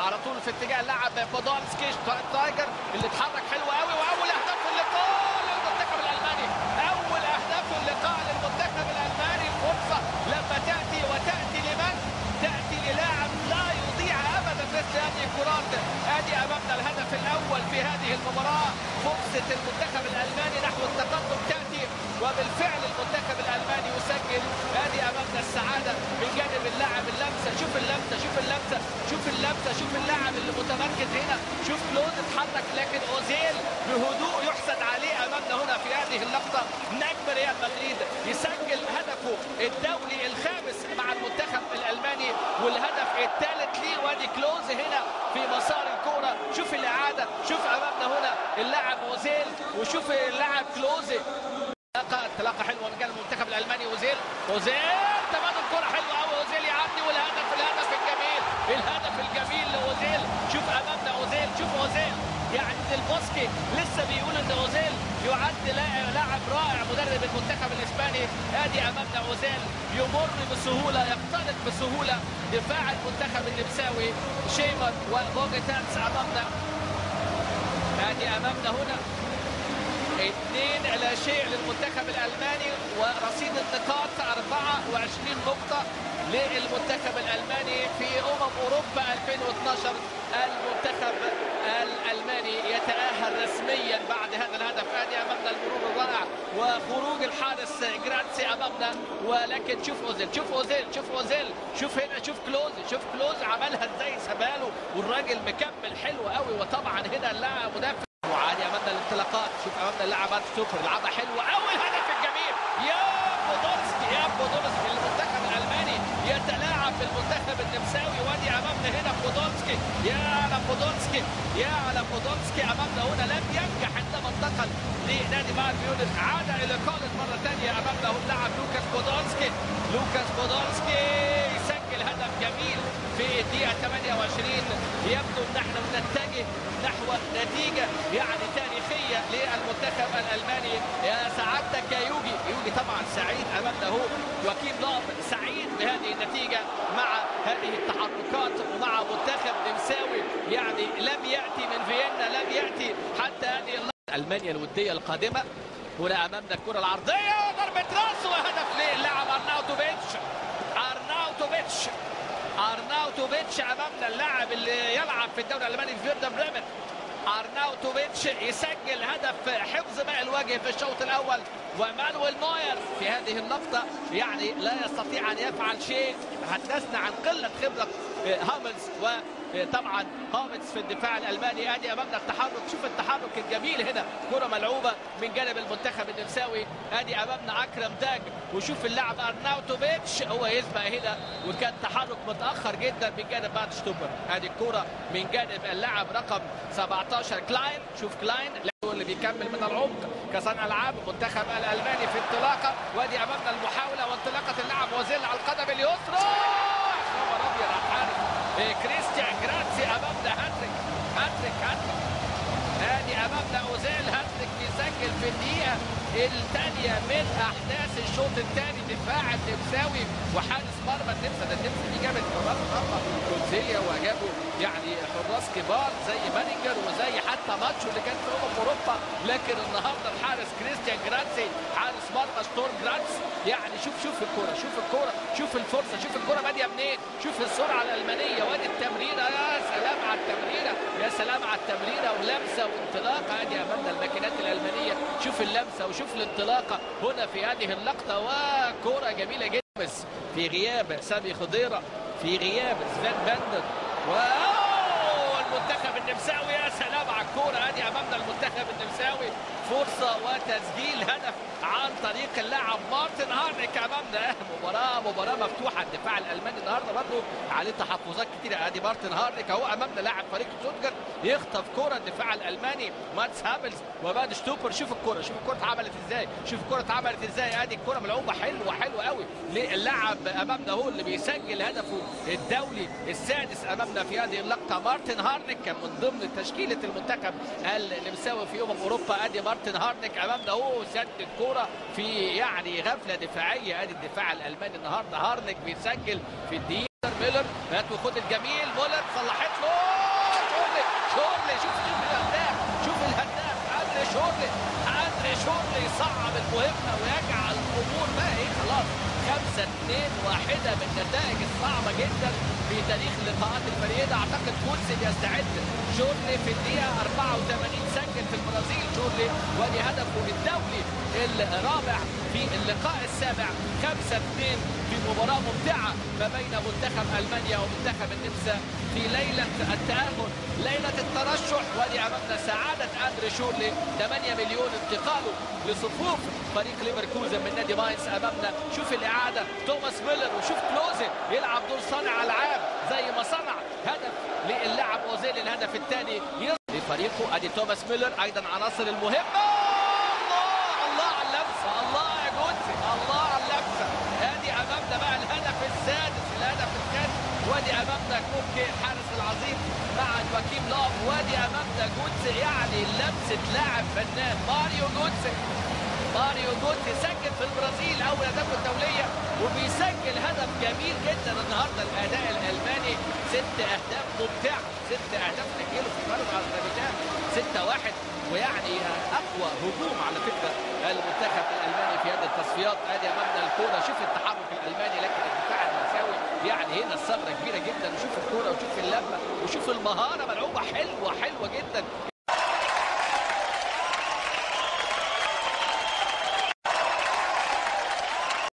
على طول في اتجاه اللاعب بودولسكي تايجر اللي اتحرك حلو قوي واول اهداف في اللقاء للمنتخب الالماني اول اهداف في اللقاء للمنتخب الالماني فرصه لما تاتي وتاتي لمن تاتي للاعب لا يضيع ابدا مثل هذه الكرات ادي امامنا الهدف الاول في هذه المباراه فرصه المنتخب الالماني نحو التقدم تاتي وبالفعل المنتخب الالماني يسجل ادي امامنا السعاده من جانب اللاعب اللمسه شوف اللمسه شوف اللمسه شوف اللمسه شوف اللاعب اللي متمركز هنا شوف كلوز اتحرك لكن اوزيل بهدوء يحسد عليه امامنا هنا في هذه اللقطه نجم ريال مدريد يسجل هدفه الدولي الخامس مع المنتخب الالماني والهدف الثالث ليه وادي كلوز هنا في مسار الكوره شوف الاعاده شوف امامنا هنا اللاعب اوزيل وشوف اللاعب كلوز انطلاقه انطلاقه حلوه من جانب المنتخب الالماني اوزيل اوزيل تبادل كره حلوه قوي اوزيل يعدي والهدف الهدف الجميل الهدف الجميل لاوزيل شوف امامنا اوزيل شوف اوزيل يعني البوسكي لسه بيقول ان اوزيل يعد لاعب رائع مدرب المنتخب الاسباني ادي امامنا اوزيل يمر بسهوله يخترق بسهوله دفاع المنتخب النمساوي شيمر وبوجيتانس امامنا ادي امامنا هنا اثنين لا شيء للمنتخب الالماني ورصيد النقاط 24 نقطه للمنتخب الالماني في امم اوروبا 2012 المنتخب الالماني يتاهل رسميا بعد هذا الهدف ادي امامنا المرور الرائع وخروج الحارس جراتسي امامنا ولكن شوف اوزيل شوف اوزيل شوف اوزيل شوف هنا شوف كلوز شوف كلوز عملها ازاي سباله والراجل مكمل حلو قوي وطبعا هنا اللاعب مدافع وعادي امامنا الانطلاقات شوف امامنا اللاعب ستوبر لعبها حلوه قوي الهدف الجميل يا بودولسكي يا بودولسكي المنتخب الالماني يتلاعب بالمنتخب النمساوي وادي امامنا هنا بودولسكي يا على بودولسكي يا على بودولسكي امامنا هنا لم ينجح عندما انتقل لنادي بايرن ميونخ عاد الى كولن مره ثانيه امامنا هو اللاعب لوكاس بودولسكي لوكاس بودولسكي يسجل هدف جميل في الدقيقه 28 يبدو ان احنا بنتجه نحو نتيجه يعني تاريخيه للمنتخب الالماني يا سعادتك يا يوجي يوجي طبعا سعيد امامنا هو وكيل ضاب سعيد بهذه النتيجه مع هذه التحركات ومع منتخب نمساوي يعني لم ياتي من فيينا لم ياتي حتى هذه اللحظه المانيا الوديه القادمه هنا امامنا الكره العرضيه ضربه راس وهدف للاعب ارناوتوفيتش ارناوتوفيتش ارناوتوفيتش امامنا اللاعب اللي يلعب في الدوري الالماني في فيردر بريمن ارناوتوفيتش يسجل هدف حفظ ماء الوجه في الشوط الاول ومانويل نوير في هذه اللقطه يعني لا يستطيع ان يفعل شيء حدثنا عن قله خبره هاملز وطبعا هاملز في الدفاع الالماني ادي امامنا التحرك شوف التحرك الجميل هنا كره ملعوبه من جانب المنتخب النمساوي ادي امامنا اكرم داج وشوف اللاعب ارناوتوفيتش هو يسبق هنا وكان تحرك متاخر جدا من جانب بات شتوبر ادي الكره من جانب اللاعب رقم 17 كلاين شوف كلاين اللي بيكمل من العمق كصانع العاب المنتخب الالماني في انطلاقه وادي امامنا المحاوله وانطلاقه اللاعب وزيل على القدم اليسرى خبر ابيض على الحارس كريستيان جراتسي امامنا هاتريك هاتريك هاتريك ادي امامنا اوزيل هاتريك بيسجل في الدقيقه الثانيه من احداث الشوط الثاني دفاع النمساوي وحارس مرمى النمسا ده النمسا دي جابت حراس مرمى كونسيليا وجابوا يعني حراس كبار زي مانينجر وزي حتى ماتشو اللي كان في امم اوروبا لكن النهارده الحارس كريستيان جراتسي حارس مرمى ستورم جراتس يعني شوف شوف الكوره شوف الكوره شوف الفرصه شوف الكوره باديه منين شوف السرعه الالمانيه وادي التمريره يا سلام على التمريره يا سلام على التمريره ولمسه وانطلاقه ادي امامنا الماكينات الالمانيه شوف اللمسه وشوف الانطلاقه هنا في هذه اللقطه وكوره جميله جدا في غياب سامي خضيره في غياب سفان باندر والمنتخب النمساوي يا سلام على الكوره ادي امامنا المنتخب النمساوي فرصه وتسجيل هدف عن طريق اللاعب مارتن هارنيك امامنا مباراه مباراه مفتوحه الدفاع الالماني النهارده برضه عليه تحفظات كتيره ادي مارتن هارنيك اهو امامنا لاعب فريق شوتجارت يخطف كره الدفاع الالماني ماتس هابلز وبعد شتوبر شوف الكره شوف الكره اتعملت ازاي شوف الكره اتعملت ازاي ادي الكره ملعوبه حلوه حلوه قوي للاعب امامنا هو اللي بيسجل هدفه الدولي السادس امامنا في هذه اللقطه مارتن هارنيك كان من ضمن تشكيله المنتخب النمساوي في امم اوروبا ادي مارتن هارنيك امامنا هو سد الكوره في يعني غفله دفاعيه ادي الدفاع الالماني النهارده هارنيك بيسجل في الدقيقه ميلر هات وخد الجميل مولر صلحت له شغل يصعب المهمه ويجعل الامور بقى ايه خلاص خمسة اتنين واحدة من النتائج الصعبة جدا في تاريخ اللقاءات الفريقية ده اعتقد كوتسي بيستعد جورلي في الدقيقة 84 سجل في البرازيل جورلي ودي هدفه الدولي الرابع في اللقاء السابع 5 2 في مباراة ممتعة ما بين منتخب المانيا ومنتخب النمسا في ليلة التأهل ليلة الترشح ودي امامنا سعادة اندري شورلي 8 مليون انتقاله لصفوف فريق ليفركوزن من نادي ماينز امامنا شوف الاعادة توماس ميلر وشوف كلوزن يلعب دور صانع العاب زي ما صنع هدف للاعب اوزيل الهدف الثاني لفريقه ادي توماس ميلر ايضا عناصر المهمة الله الله على اللمسة الله يا جوتسي الله على اللمسة ادي امامنا بقى الهدف السادس الهدف الثاني وادي امامنا كوكي الحارس العظيم مع جواكيم لوف وادي امامنا جوتسي يعني لمسة لاعب فنان ماريو جوتسي ماريو جوتسي سجل في البرازيل اول اهدافه الدوليه وبيسجل هدف جميل جدا النهارده الاداء الالماني ست اهداف ممتعه ست اهداف تجيله في المرمى على الرابطات 6 1 ويعني اقوى هجوم على فكره المنتخب الالماني في هذه التصفيات ادي امامنا الكوره شوف التحرك الالماني لكن الدفاع النمساوي يعني هنا الثغره كبيره جدا وشوف الكوره وشوف اللمه وشوف المهاره ملعوبه حلوه حلوه جدا